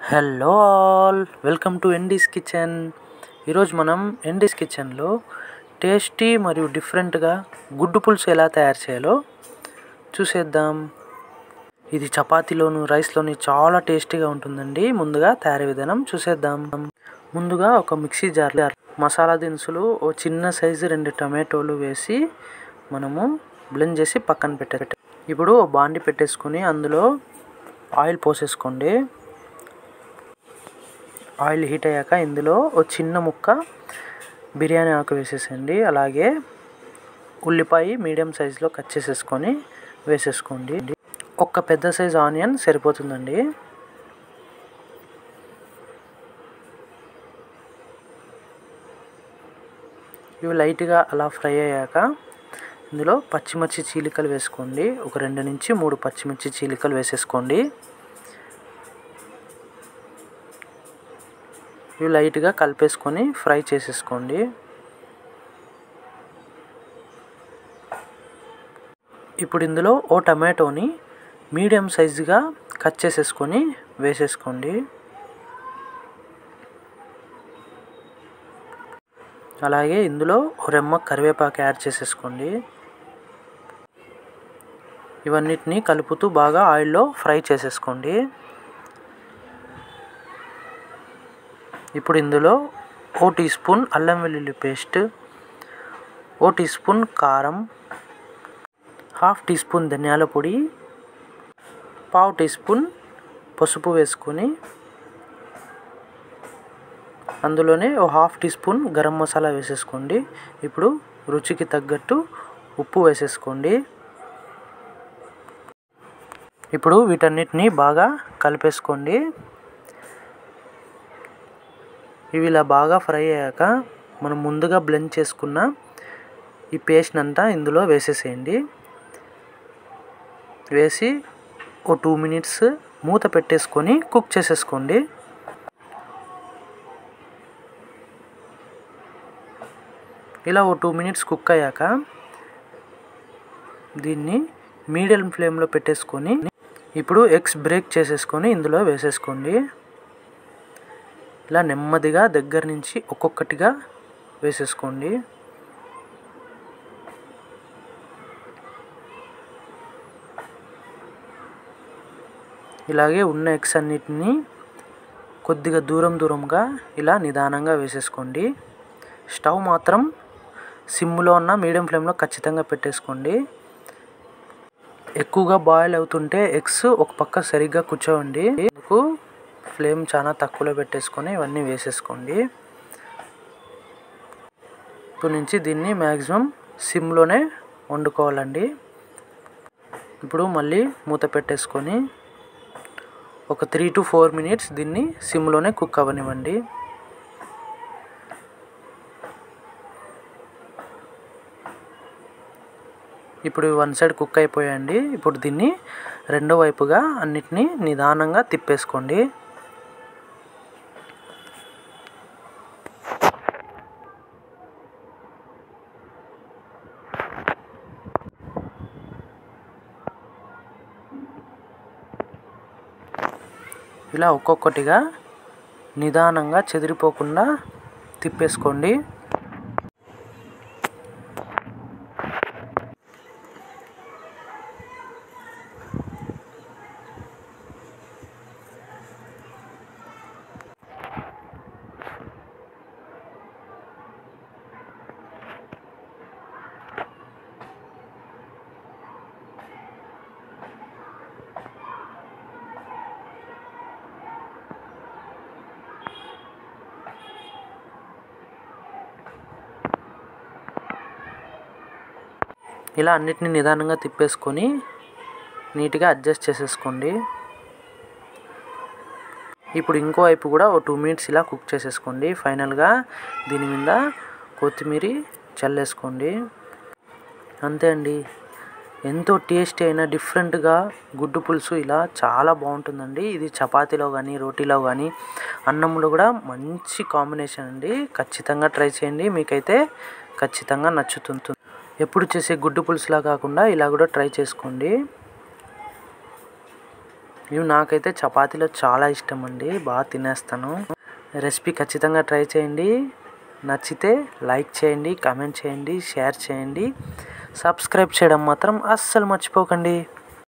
hello all welcome to MD's kitchen ఈరోజు మనం MDs కిచెన్లో టేస్టీ మరియు డిఫరెంట్గా గుడ్డు పులుసు ఎలా తయారు చేయాలో చూసేద్దాం ఇది చపాతీలోను రైస్లోని చాలా టేస్టీగా ఉంటుందండి ముందుగా తయారీ విధానం చూసేద్దాం ముందుగా ఒక మిక్సీ జార్ మసాలా దినుసులు ఓ చిన్న సైజు రెండు టమాటోలు వేసి మనము బ్లెండ్ చేసి పక్కన పెట్టే ఇప్పుడు ఓ బాండి పెట్టేసుకొని అందులో ఆయిల్ పోసేసుకోండి ఆయిల్ హీట్ అయ్యాక ఇందులో ఓ చిన్న ముక్క బిర్యానీ ఆకు వేసేసండి అలాగే ఉల్లిపాయ మీడియం సైజులో కట్ చేసేసుకొని వేసేసుకోండి ఒక్క పెద్ద సైజ్ ఆనియన్ సరిపోతుందండి ఇవి లైట్గా అలా ఫ్రై అయ్యాక ఇందులో పచ్చిమిర్చి చీలికలు వేసుకోండి ఒక రెండు నుంచి మూడు పచ్చిమిర్చి చీలికలు వేసేసుకోండి ఇవి లైట్గా కలిపేసుకొని ఫ్రై చేసేసుకోండి ఇప్పుడు ఇందులో ఓ టమాటోని మీడియం సైజుగా కట్ చేసేసుకొని వేసేసుకోండి అలాగే ఇందులో ఓ రెమ్మ కరివేపాకు యాడ్ చేసేసుకోండి ఇవన్నిటిని కలుపుతూ బాగా ఆయిల్లో ఫ్రై చేసేసుకోండి ఇప్పుడు ఇందులో ఓ టీ స్పూన్ అల్లం వెల్లుల్లి పేస్ట్ ఓ టీ స్పూన్ కారం హాఫ్ టీ స్పూన్ ధనియాల పొడి పావు టీ స్పూన్ పసుపు వేసుకొని అందులోనే ఓ half teaspoon garam masala వేసేసుకోండి ఇప్పుడు రుచికి తగ్గట్టు ఉప్పు వేసేసుకోండి ఇప్పుడు వీటన్నిటిని బాగా కలిపేసుకోండి ఇవి ఇలా బాగా ఫ్రై అయ్యాక మనం ముందుగా బ్లెండ్ చేసుకున్న ఈ పేస్ట్ అంతా ఇందులో వేసేసేయండి వేసి ఓ టూ మినిట్స్ మూత పెట్టేసుకొని కుక్ చేసేసుకోండి ఇలా ఓ టూ మినిట్స్ కుక్ అయ్యాక దీన్ని మీడియం ఫ్లేమ్లో పెట్టేసుకొని ఇప్పుడు ఎగ్స్ బ్రేక్ చేసేసుకొని ఇందులో వేసేసుకోండి ఇలా నెమ్మదిగా దగ్గర నుంచి ఒక్కొక్కటిగా వేసేసుకోండి ఇలాగే ఉన్న ఎగ్స్ అన్నిటిని కొద్దిగా దూరం దూరంగా ఇలా నిదానంగా వేసేసుకోండి స్టవ్ మాత్రం సిమ్లో ఉన్న మీడియం ఫ్లేమ్లో ఖచ్చితంగా పెట్టేసుకోండి ఎక్కువగా బాయిల్ అవుతుంటే ఎగ్స్ ఒక పక్క సరిగ్గా కూర్చోండి అందుకు ఫ్లేమ్ చాలా తక్కువలో పెట్టేసుకొని ఇవన్నీ వేసేసుకోండి ఇప్పుడు నుంచి దీన్ని మ్యాక్సిమం సిమ్లోనే వండుకోవాలండి ఇప్పుడు మళ్ళీ మూత పెట్టేసుకొని ఒక త్రీ టు ఫోర్ మినిట్స్ దీన్ని సిమ్లోనే కుక్ అవ్వనివ్వండి ఇప్పుడు వన్ సైడ్ కుక్ అయిపోయాయండి ఇప్పుడు దీన్ని రెండో వైపుగా అన్నిటినీ నిదానంగా తిప్పేసుకోండి ఇలా ఒక్కొక్కటిగా నిదానంగా చెదిరిపోకుండా తిప్పేసుకోండి ఇలా అన్నిటిని నిదానంగా తిప్పేసుకొని నీట్గా అడ్జస్ట్ చేసేసుకోండి ఇప్పుడు ఇంకో వైపు కూడా ఓ టూ మినిట్స్ ఇలా కుక్ చేసేసుకోండి ఫైనల్గా దీని మీద కొత్తిమీర చల్లేసుకోండి అంతే అండి ఎంతో టేస్టీ అయిన డిఫరెంట్గా గుడ్డు పులుసు ఇలా చాలా బాగుంటుందండి ఇది చపాతీలో కానీ రోటీలో కానీ అన్నంలో కూడా మంచి కాంబినేషన్ అండి ఖచ్చితంగా ట్రై చేయండి మీకైతే ఖచ్చితంగా నచ్చుతుంది ఎప్పుడు చేసే గుడ్డు పులుసులా కాకుండా ఇలా కూడా ట్రై చేసుకోండి ఇవి నాకైతే చపాతీలో చాలా ఇష్టం అండి బాగా తినేస్తాను రెసిపీ ఖచ్చితంగా ట్రై చేయండి నచ్చితే లైక్ చేయండి కామెంట్ చేయండి షేర్ చేయండి సబ్స్క్రైబ్ చేయడం మాత్రం అస్సలు మర్చిపోకండి